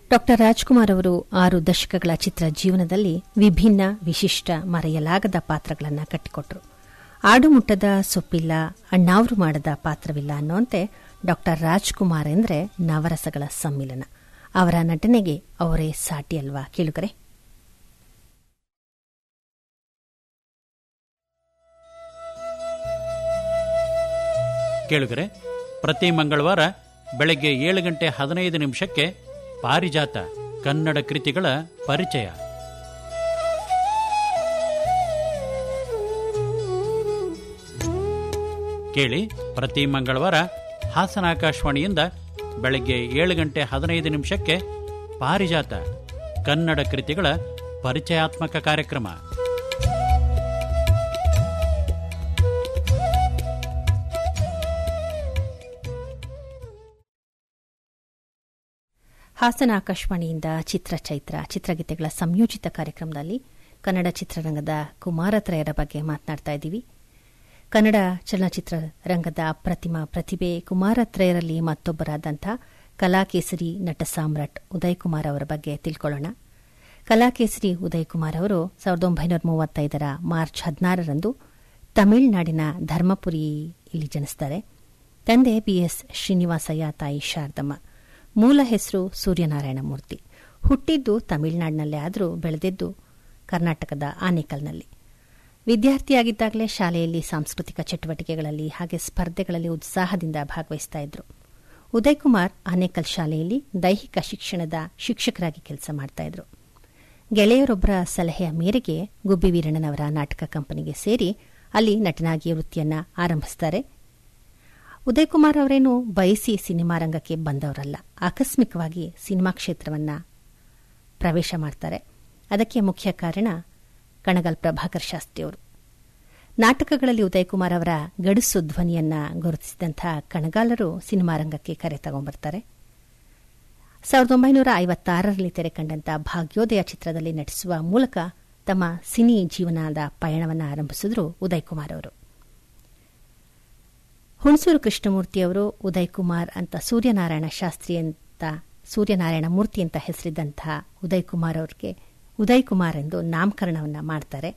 doctor Rajkumar ಅವರು ಆರು ದಶಕಗಳ ಚಿತ್ರ ಜೀವನದಲ್ಲಿ ವಿಭಿನ್ನ ವಿಶಿಷ್ಟ ಮರೆಯಲಾಗದ ಪಾತ್ರಗಳನ್ನು ಕಟ್ಟಿಕೊಟ್ರು ಆಡುಮುಟ್ಟದ ಸೊಪ್ಪಿಲ್ಲ ಅಣ್ಣಾವ್ರು ಮಾಡದ ಪಾತ್ರವಿಲ್ಲ ಅನ್ನುವಂತೆ ಡಾಕ್ಟರ್ ರಾಜ್ಕುಮಾರ್ ಎಂದರೆ ನವರಸಗಳ ಸಮ್ಮಿಲನ ಅವರ ನಟನೆಗೆ ಅವರೇ ಸಾಟಿ ಅಲ್ವಾ ಕೇಳುಗರೆ ಕೇಳುಗರೆ ಪ್ರತಿ ಮಂಗಳವಾರ ಬೆಳಗ್ಗೆ ಏಳು ಗಂಟೆ ಹದಿನೈದು ನಿಮಿಷಕ್ಕೆ ಪಾರಿಜಾತ ಕನ್ನಡ ಕೃತಿಗಳ ಪರಿಚಯ ಕೇಳಿ ಪ್ರತಿ ಮಂಗಳವಾರ ಹಾಸನ ಆಕಾಶವಾಣಿಯಿಂದ ಬೆಳಗ್ಗೆ ಏಳು ಗಂಟೆ ಹದಿನೈದು ನಿಮಿಷಕ್ಕೆ ಪಾರಿಜಾತ ಕನ್ನಡ ಕೃತಿಗಳ ಪರಿಚಯಾತ್ಮಕ ಕಾರ್ಯಕ್ರಮ ಹಾಸನ ಆಕಾಶವಾಣಿಯಿಂದ ಚಿತ್ರಚೈತ್ರ ಚಿತ್ರಗೀತೆಗಳ ಸಂಯೋಜಿತ ಕಾರ್ಯಕ್ರಮದಲ್ಲಿ ಕನ್ನಡ ಚಿತ್ರರಂಗದ ಕುಮಾರತ್ರಯರ ಬಗ್ಗೆ ಮಾತನಾಡ್ತಾ ಇದ್ದೀವಿ ಕನ್ನಡ ಚಲನಚಿತ್ರ ರಂಗದ ಅಪ್ರತಿಮ ಪ್ರತಿಭೆ ಕುಮಾರತ್ರಯರಲ್ಲಿ ಮತ್ತೊಬ್ಬರಾದಂಥ ಕಲಾಕೇಸರಿ ನಟ ಸಾಮ್ರಾಟ್ ಉದಯ್ ಕುಮಾರ್ ಅವರ ಬಗ್ಗೆ ತಿಳ್ಕೊಳ್ಳೋಣ ಕಲಾಕೇಸರಿ ಉದಯ್ ಕುಮಾರ್ ಅವರು ಸಾವಿರದ ಒಂಬೈನೂರ ಮೂವತ್ತೈದರ ಮಾರ್ಚ್ ಹದಿನಾರರಂದು ತಮಿಳುನಾಡಿನ ಧರ್ಮಪುರಿ ಇಲ್ಲಿ ಜನಿಸ್ತಾರೆ ತಂದೆ ಬಿಎಸ್ ಶ್ರೀನಿವಾಸಯ್ಯ ತಾಯಿ ಶಾರದಮ್ಮ ಮೂಲ ಹೆಸರು ಸೂರ್ಯನಾರಾಯಣ ಮೂರ್ತಿ ಹುಟ್ಟಿದ್ದು ತಮಿಳುನಾಡಿನಲ್ಲೇ ಆದರೂ ಬೆಳೆದಿದ್ದು ಕರ್ನಾಟಕದ ಆನೇಕಲ್ನಲ್ಲಿ ವಿದ್ಯಾರ್ಥಿಯಾಗಿದ್ದಾಗಲೇ ಶಾಲೆಯಲ್ಲಿ ಸಾಂಸ್ಕೃತಿಕ ಚಟುವಟಿಕೆಗಳಲ್ಲಿ ಹಾಗೆ ಸ್ಪರ್ಧೆಗಳಲ್ಲಿ ಉತ್ಸಾಹದಿಂದ ಭಾಗವಹಿಸ್ತಾ ಇದ್ರು ಉದಯ್ ಕುಮಾರ್ ಆನೇಕಲ್ ಶಾಲೆಯಲ್ಲಿ ದೈಹಿಕ ಶಿಕ್ಷಣದ ಶಿಕ್ಷಕರಾಗಿ ಕೆಲಸ ಮಾಡ್ತಾ ಇದ್ರು ಗೆಳೆಯರೊಬ್ಬರ ಸಲಹೆಯ ಮೇರೆಗೆ ಗುಬ್ಬಿ ವೀರಣ್ಣನವರ ನಾಟಕ ಕಂಪನಿಗೆ ಸೇರಿ ಅಲ್ಲಿ ನಟನಾಗಿ ವೃತ್ತಿಯನ್ನ ಆರಂಭಿಸ್ತಾರೆ ಉದಯ್ ಕುಮಾರ್ ಅವರೇನು ಬಯಸಿ ಸಿನಿಮಾ ರಂಗಕ್ಕೆ ಬಂದವರಲ್ಲ ಆಕಸ್ಮಿಕವಾಗಿ ಸಿನಿಮಾ ಕ್ಷೇತ್ರವನ್ನ ಪ್ರವೇಶ ಮಾಡ್ತಾರೆ ಅದಕ್ಕೆ ಮುಖ್ಯ ಕಾರಣ ಕಣಗಲ್ ಪ್ರಭಾಕರ್ ಶಾಸ್ತ್ರಿ ಅವರು ನಾಟಕಗಳಲ್ಲಿ ಉದಯ್ ಕುಮಾರ್ ಅವರ ಗಡುಸು ಧ್ವನಿಯನ್ನ ಗುರುತಿಸಿದಂಥ ಕಣಗಾಲರು ಸಿನಿಮಾ ರಂಗಕ್ಕೆ ಕರೆ ತಗೊಂಡ್ಬರ್ತಾರೆ ಸಾವಿರದ ಒಂಬೈನೂರ ಐವತ್ತಾರರಲ್ಲಿ ತೆರೆ ಕಂಡಂಥ ಭಾಗ್ಯೋದಯ ಚಿತ್ರದಲ್ಲಿ ನಟಿಸುವ ಮೂಲಕ ತಮ್ಮ ಸಿನಿ ಜೀವನದ ಪಯಣವನ್ನು ಆರಂಭಿಸಿದ್ರು ಉದಯ್ ಕುಮಾರ್ ಅವರು ಹುಣಸೂರು ಕೃಷ್ಣಮೂರ್ತಿ ಅವರು ಉದಯ್ ಕುಮಾರ್ ಅಂತ ಸೂರ್ಯನಾರಾಯಣ ಶಾಸ್ತ್ರಿ ಅಂತ ಸೂರ್ಯನಾರಾಯಣ ಮೂರ್ತಿ ಅಂತ ಹೆಸರಿದ್ದಂತಹ ಉದಯ್ ಕುಮಾರ್ ಅವರಿಗೆ ಉದಯ್ ಕುಮಾರ್ ಎಂದು ನಾಮಕರಣವನ್ನು ಮಾಡ್ತಾರೆ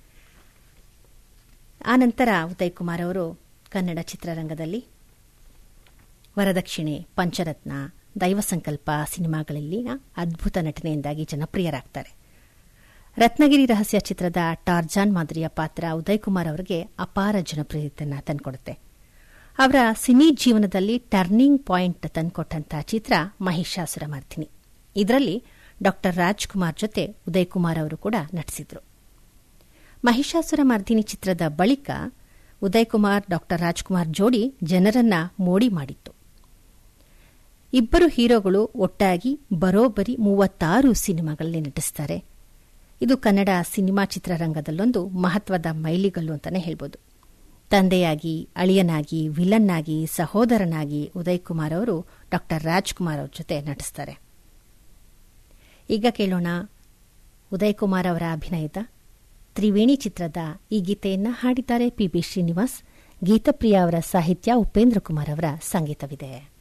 ಆನಂತರ ಉದಯ್ ಕುಮಾರ್ ಅವರು ಕನ್ನಡ ಚಿತ್ರರಂಗದಲ್ಲಿ ವರದಕ್ಷಿಣೆ ಪಂಚರತ್ನ ದೈವ ಸಂಕಲ್ಪ ಸಿನಿಮಾಗಳಲ್ಲಿ ಅದ್ಭುತ ನಟನೆಯಿಂದಾಗಿ ಜನಪ್ರಿಯರಾಗ್ತಾರೆ ರತ್ನಗಿರಿ ರಹಸ್ಯ ಚಿತ್ರದ ಟಾರ್ಜಾನ್ ಮಾದರಿಯ ಪಾತ್ರ ಉದಯ್ ಕುಮಾರ್ ಅವರಿಗೆ ಅಪಾರ ಜನಪ್ರಿಯತೆಯನ್ನು ತಂದುಕೊಡುತ್ತೆ ಅವರ ಸಿನಿ ಜೀವನದಲ್ಲಿ ಟರ್ನಿಂಗ್ ಪಾಯಿಂಟ್ ತಂದುಕೊಟ್ಟಂತಹ ಚಿತ್ರ ಮಹಿಷಾಸುರ ಮರ್ಧಿನಿ ಇದರಲ್ಲಿ ಡಾಕ್ಟರ್ ರಾಜ್ಕುಮಾರ್ ಜೊತೆ ಉದಯ್ ಕುಮಾರ್ ಅವರು ಕೂಡ ನಟಿಸಿದ್ರು ಮಹಿಷಾಸುರ ಮರ್ಧಿನಿ ಚಿತ್ರದ ಬಳಿಕ ಉದಯ್ ಕುಮಾರ್ ಡಾಕ್ಟರ್ ರಾಜ್ಕುಮಾರ್ ಜೋಡಿ ಜನರನ್ನ ಮೋಡಿ ಮಾಡಿತ್ತು ಇಬ್ಬರು ಹೀರೋಗಳು ಒಟ್ಟಾಗಿ ಬರೋಬ್ಬರಿ ಮೂವತ್ತಾರು ಸಿನಿಮಾಗಳಲ್ಲಿ ನಟಿಸ್ತಾರೆ ಇದು ಕನ್ನಡ ಸಿನಿಮಾ ಚಿತ್ರರಂಗದಲ್ಲೊಂದು ಮಹತ್ವದ ಮೈಲಿಗಲ್ಲು ಅಂತಾನೆ ಹೇಳ್ಬೋದು ತಂದೆಯಾಗಿ ಅಳಿಯನಾಗಿ ವಿಲನ್ ಆಗಿ ಸಹೋದರನಾಗಿ ಉದಯ್ ಕುಮಾರ್ ಅವರು ಡಾಕ್ಟರ್ ರಾಜ್ಕುಮಾರ್ ಅವ್ರ ಜೊತೆ ನಟಿಸ್ತಾರೆ ಈಗ ಕೇಳೋಣ ಉದಯ್ ಕುಮಾರ್ ಅವರ ಅಭಿನಯದ ತ್ರಿವೇಣಿ ಚಿತ್ರದ ಈ ಗೀತೆಯನ್ನ ಹಾಡಿದ್ದಾರೆ ಪಿ ಬಿ ಶ್ರೀನಿವಾಸ್ ಗೀತಪ್ರಿಯ ಅವರ ಸಾಹಿತ್ಯ ಉಪೇಂದ್ರ ಕುಮಾರ್ ಅವರ ಸಂಗೀತವಿದೆ